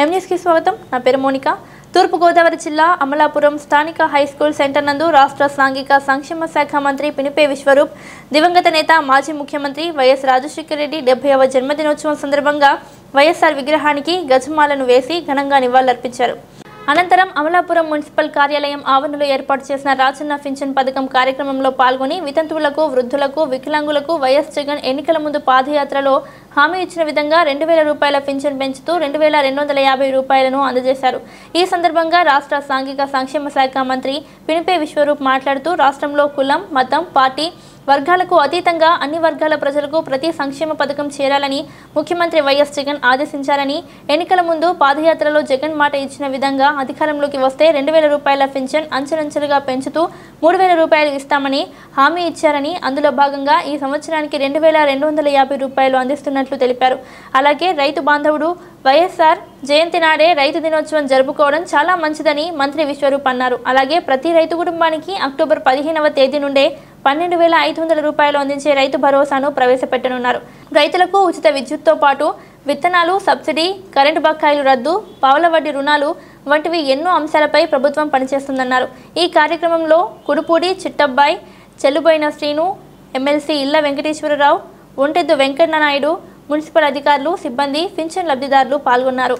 ఎంన్యూస్కి స్వాగతం నా పేరు మోనిక తూర్పుగోదావరి జిల్లా అమలాపురం స్థానిక హైస్కూల్ సెంటర్ నందు రాష్ట్ర సాంఘిక సంక్షేమ శాఖ మంత్రి పినిపే విశ్వరూప్ దివంగత నేత మాజీ ముఖ్యమంత్రి వైఎస్ రాజశేఖర రెడ్డి డెబ్బైవ జన్మదినోత్సవం సందర్భంగా వైఎస్ఆర్ విగ్రహానికి గజమాలను వేసి ఘనంగా నివాళులర్పించారు అనంతరం అమలాపురం మున్సిపల్ కార్యాలయం ఆవరణలో ఏర్పాటు చేసిన రాజన్న పింఛన్ పథకం కార్యక్రమంలో పాల్గొని వితంతువులకు వృద్ధులకు వికలాంగులకు వైఎస్ జగన్ ఎన్నికల ముందు పాదయాత్రలో హామీ ఇచ్చిన విధంగా రెండు వేల రూపాయల పింఛన్ పెంచుతూ రెండు వేల రెండు వందల యాభై రూపాయలను అందజేశారు ఈ సందర్భంగా రాష్ట్ర సాంఘిక సంక్షేమ శాఖ మంత్రి పినిపే విశ్వరూప్ మాట్లాడుతూ రాష్ట్రంలో కులం మతం పార్టీ వర్గాలకు అతీతంగా అన్ని వర్గాల ప్రజలకు ప్రతి సంక్షేమ పథకం చేరాలని ముఖ్యమంత్రి వైఎస్ జగన్ ఆదేశించారని ఎన్నికల ముందు పాదయాత్రలో జగన్ మాట ఇచ్చిన విధంగా అధికారంలోకి వస్తే రెండు వేల రూపాయల పింఛన్ అంచెలంచెలుగా పెంచుతూ మూడు వేల రూపాయలు ఇస్తామని హామీ ఇచ్చారని అందులో భాగంగా ఈ సంవత్సరానికి రెండు వేల రెండు వందల యాభై రూపాయలు అందిస్తున్నట్లు తెలిపారు అలాగే రైతు బాంధవుడు వైఎస్ఆర్ జయంతి నాడే రైతు దినోత్సవం జరుపుకోవడం చాలా మంచిదని మంత్రి విశ్వరూప్ అన్నారు అలాగే ప్రతి రైతు కుటుంబానికి అక్టోబర్ పదిహేనవ తేదీ నుండే పన్నెండు వేల ఐదు వందల రూపాయలు అందించే రైతు భరోసాను ప్రవేశపెట్టనున్నారు రైతులకు ఉచిత విద్యుత్తో పాటు విత్తనాలు సబ్సిడీ కరెంటు బకాయిలు రద్దు పావుల వడ్డీ రుణాలు వంటివి ఎన్నో అంశాలపై ప్రభుత్వం పనిచేస్తుందన్నారు ఈ కార్యక్రమంలో కుడుపూడి చిట్టబ్బాయి చెల్లుబోయిన శ్రీను ఎమ్మెల్సీ ఇళ్ల వెంకటేశ్వరరావు ఒంటెద్దు వెంకన్న నాయుడు మున్సిపల్ అధికారులు సిబ్బంది పింఛన్ లబ్ధిదారులు పాల్గొన్నారు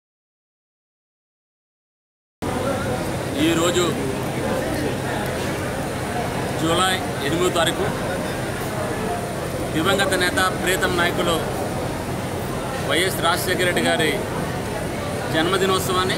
ఈరోజు జూలై ఎనిమిదో తారీఖు దివంగత నేత ప్రీతం నాయకులు వైఎస్ రాజశేఖర రెడ్డి గారి జన్మదినోత్సవాన్ని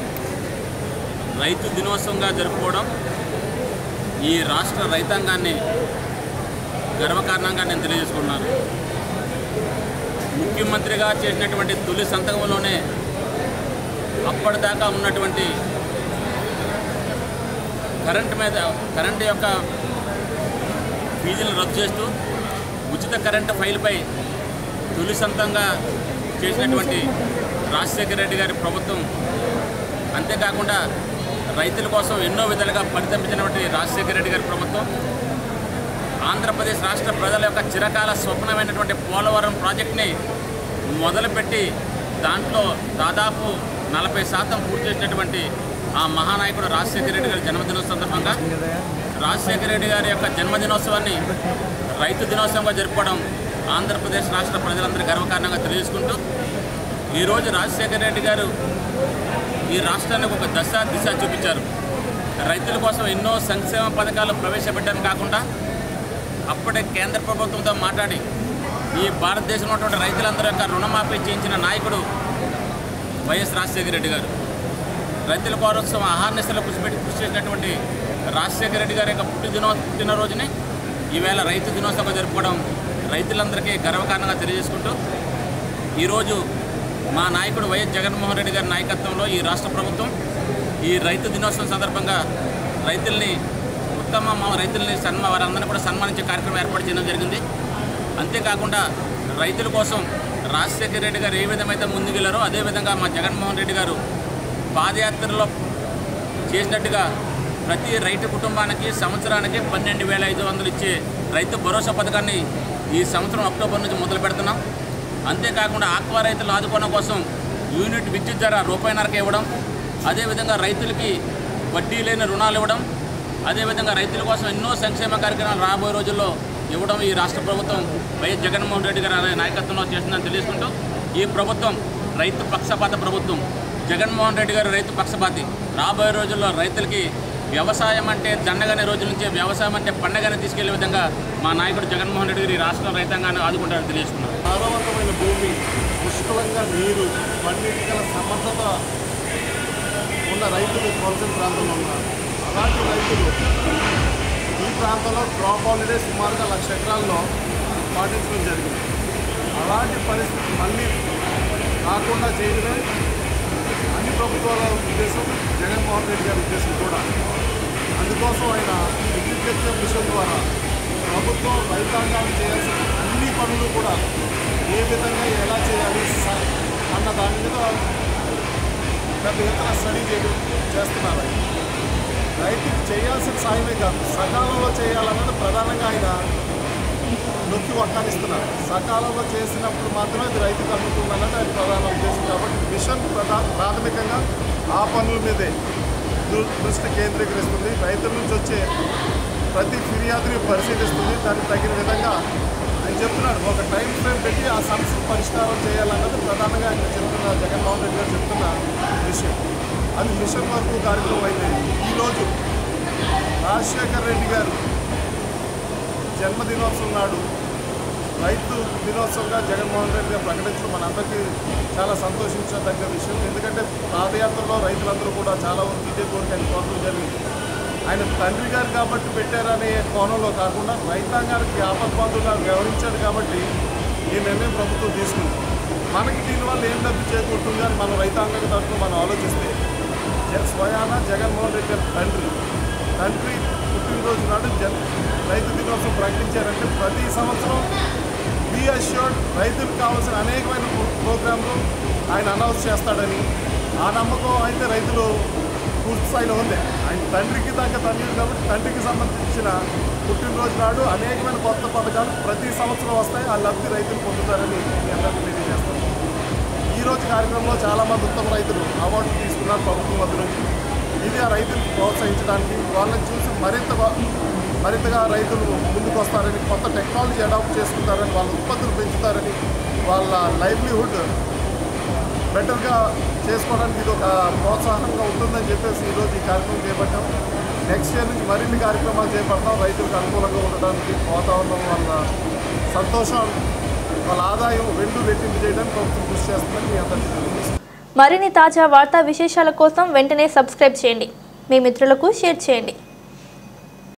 రైతు దినోత్సవంగా జరుపుకోవడం ఈ రాష్ట్ర రైతాంగాన్ని గర్వకారణంగా నేను తెలియజేసుకున్నాను ముఖ్యమంత్రిగా చేసినటువంటి తొలి సంతకంలోనే అప్పటిదాకా ఉన్నటువంటి కరెంట్ మీద కరెంట్ యొక్క ఫీజులను రద్దు చేస్తూ ఉచిత కరెంటు ఫైల్పై తొలి సొంతంగా చేసినటువంటి రాజశేఖర రెడ్డి గారి ప్రభుత్వం అంతేకాకుండా రైతుల కోసం ఎన్నో విధాలుగా పరితపించినటువంటి రాజశేఖర రెడ్డి గారి ప్రభుత్వం ఆంధ్రప్రదేశ్ రాష్ట్ర ప్రజల యొక్క చిరకాల స్వప్నమైనటువంటి పోలవరం ప్రాజెక్ట్ని మొదలుపెట్టి దాంట్లో దాదాపు నలభై శాతం పూర్తి చేసినటువంటి ఆ మహానాయకుడు రాజశేఖర రెడ్డి గారి జన్మదినోత్సవం సందర్భంగా రాజశేఖర రెడ్డి గారి యొక్క జన్మదినోత్సవాన్ని రైతు దినోత్సవంగా జరుపుకోవడం ఆంధ్రప్రదేశ్ రాష్ట్ర ప్రజలందరూ గర్వకారణంగా తెలియజేసుకుంటూ ఈరోజు రాజశేఖర రెడ్డి గారు ఈ రాష్ట్రానికి ఒక దశ దిశ చూపించారు రైతుల కోసం ఎన్నో సంక్షేమ పథకాలు ప్రవేశపెట్టడం కాకుండా అప్పటి కేంద్ర ప్రభుత్వంతో మాట్లాడి ఈ భారతదేశంలో ఉన్నటువంటి రైతులందరి యొక్క రుణమాఫీ చేయించిన నాయకుడు వైఎస్ రాజశేఖర రెడ్డి గారు రైతుల కోసం ఆహార్నిశలో కృషి పెట్టి కృషి చేసినటువంటి రాజశేఖర రెడ్డి గారి యొక్క పుట్టిదినో పుట్టినరోజుని ఈవేళ రైతు దినోత్సవం జరుపుకోవడం రైతులందరికీ గర్వకారణంగా తెలియజేసుకుంటూ ఈరోజు మా నాయకుడు వైఎస్ జగన్మోహన్ రెడ్డి గారి నాయకత్వంలో ఈ రాష్ట్ర ప్రభుత్వం ఈ రైతు దినోత్సవం సందర్భంగా రైతుల్ని ఉత్తమ మా రైతుల్ని సన్మా వారందరినీ కూడా సన్మానించే కార్యక్రమం ఏర్పాటు చేయడం జరిగింది అంతేకాకుండా రైతుల కోసం రాజశేఖర రెడ్డి గారు ఏ విధమైతే ముందుకెళ్లారో అదేవిధంగా మా జగన్మోహన్ రెడ్డి గారు పాదయాత్రలో చేసినట్టుగా ప్రతి రైతు కుటుంబానికి సంవత్సరానికి పన్నెండు వేల ఐదు వందలు ఇచ్చే రైతు భరోసా పథకాన్ని ఈ సంవత్సరం అక్టోబర్ నుంచి మొదలు పెడుతున్నాం అంతేకాకుండా ఆక్వా రైతులు ఆదుకోవడం కోసం యూనిట్ విద్యుత్ ధర రూపాయిన్నరకు ఇవ్వడం అదేవిధంగా రైతులకి వడ్డీ లేని రుణాలు ఇవ్వడం అదేవిధంగా రైతుల కోసం ఎన్నో సంక్షేమ కార్యక్రమాలు రాబోయే రోజుల్లో ఇవ్వడం ఈ రాష్ట్ర ప్రభుత్వం వైఎస్ జగన్మోహన్ రెడ్డి గారి నాయకత్వంలో చేస్తుందని తెలియజేసుకుంటూ ఈ ప్రభుత్వం రైతు పక్షపాత ప్రభుత్వం జగన్మోహన్ రెడ్డి గారు రైతు పక్షపాతి రాబోయే రోజుల్లో రైతులకి వ్యవసాయం అంటే దండగానే రోజుల నుంచి వ్యవసాయం అంటే పండగానే తీసుకెళ్లే విధంగా మా నాయకుడు జగన్మోహన్ రెడ్డి గారు ఈ రాష్ట్ర రైతాంగాన్ని ఆదుకుంటారని తెలియజేసుకున్నారు సారవంతమైన భూమి పుష్కలంగా నీరు పండించగల సమర్థత ఉన్న రైతులు కోల్సిన ప్రాంతంలో ఉన్నారు అలాంటి రైతులు ఈ ప్రాంతంలో క్రాప్ హాలిడే సుమారుగా లక్ష ఎకరాల్లో పాటించడం జరిగింది అలాంటి పరిస్థితి మళ్ళీ కాకుండా చేయడమే అన్ని ప్రభుత్వాల ఉద్దేశం జగన్మోహన్ రెడ్డి గారి ఉద్దేశం కూడా అందుకోసం ఆయన విద్యుత్ మిషన్ ద్వారా ప్రభుత్వం రైతాంగాలు చేయాల్సిన అన్ని పనులు కూడా ఏ విధంగా ఎలా చేయాలి స- అన్న దాని మీద పెద్ద ఎత్తున స్టడీ చేయడం చేస్తున్నారు ఆయన. రైతుకి చేయాల్సిన సాయమే కాదు సకాలంలో చేయాలన్నది ప్రధానంగా ఆయన నొక్కి వక్కానిస్తున్నారు సకాలంలో చేసినప్పుడు మాత్రమే అది రైతుకు అందుతుందన్నది అది ప్రధాన ఉద్దేశం కాబట్టి మిషన్ ప్రధా ప్రాథమికంగా ఆ పనుల మీదే దృ- దృష్టి కేంద్రీకరిస్తుంది రైతుల నుంచి వచ్చే ప్రతి ఫిర్యాదుని పరిశీలిస్తుంది దానికి తగిన విధంగా ఆయన చెప్తున్నాడు ఒక టైం ఫ్రేమ్ పెట్టి ఆ సమస్య పరిష్కారం చేయాలన్నది ప్రధానంగా ఆయన చెప్తున్న జగన్మోహన్ రెడ్డి గారు చెప్తున్న విషయం అది మిషన్ వరకు కార్యక్రమం అయితే ఈరోజు రాజశేఖర్ రెడ్డి గారు జన్మదినోత్సవం నాడు రైతు దినోత్సవంగా జగన్మోహన్ రెడ్డి గారు ప్రకటించడం మనందరికీ చాలా సంతోషించదగ్గ విషయం ఎందుకంటే పాదయాత్రలో రైతులందరూ కూడా చాలా వరకు ఇదే కోరిక ఆయన కోరడం జరిగింది ఆయన తండ్రి గారు కాబట్టి పెట్టారనే కోణంలో కాకుండా రైతాంగానికి ఆపద్బంధువుగా వ్యవహరించాడు కాబట్టి ఈ నిర్ణయం ప్రభుత్వం తీసుకుంది మనకి దీనివల్ల ఏం లబ్ధి చేకూరుతుంది అని మనం రైతాంగం తరఫున మనం ఆలోచిస్తే జ- స్వయాన జగన్మోహన్ రెడ్డి గారి తండ్రి తండ్రి పుట్టినరోజు నాడు జన్ రైతు దినోత్సవం ప్రకటించారంటే ప్రతి సంవత్సరం బీ అష్యూర్డ్ రైతులకు కావాల్సిన అనేకమైన ప్రో- ప్రోగ్రాంలు ఆయన అనౌన్స్ చేస్తాడని ఆ నమ్మకం అయితే రైతులు పూర్తి స్థాయిలో ఉంది ఆయన తండ్రికి తగ్గ తండ్రి కాబట్టి తండ్రికి సంబంధించిన పుట్టినరోజు నాడు అనేకమైన కొత్త పథకాలు ప్రతి సంవత్సరం వస్తాయి ఆ లబ్ధి రైతులు పొందుతారని మీ అందరికీ తెలియజేస్తాను ఈ రోజు కార్యక్రమంలో చాలామంది ఉత్తమ రైతులు అవార్డులు తీసుకున్నారు ప్రభుత్వం వద్ద నుంచి ఇది ఆ రైతులకు ప్రోత్సహించడానికి వాళ్ళని చూసి మరింత బా- మరింతగా రైతులు ముందుకు వస్తారని కొత్త టెక్నాలజీ అడాప్ట్ చేసుకుంటారని వాళ్ళ ఉత్పత్తులు పెంచుతారని వాళ్ళ లైవ్లీహుడ్ బెటర్గా చేసుకోవడానికి ఇది ఒక ప్రోత్సాహంగా ఉంటుందని చెప్పేసి ఈరోజు ఈ కార్యక్రమం చేపట్టాం నెక్స్ట్ ఇయర్ నుంచి మరిన్ని కార్యక్రమాలు చేపడతాం రైతులకు అనుకూలంగా ఉండడానికి వాతావరణం వల్ల సంతోషం వాళ్ళ ఆదాయం రెండు రెట్టింపు చేయడానికి ప్రభుత్వం కృషి చేస్తుందని మీ అందరికీ తెలియజేస్తున్నాను మరిన్ని తాజా వార్తా విశేషాల కోసం వెంటనే సబ్స్క్రైబ్ చేయండి మీ మిత్రులకు షేర్ చేయండి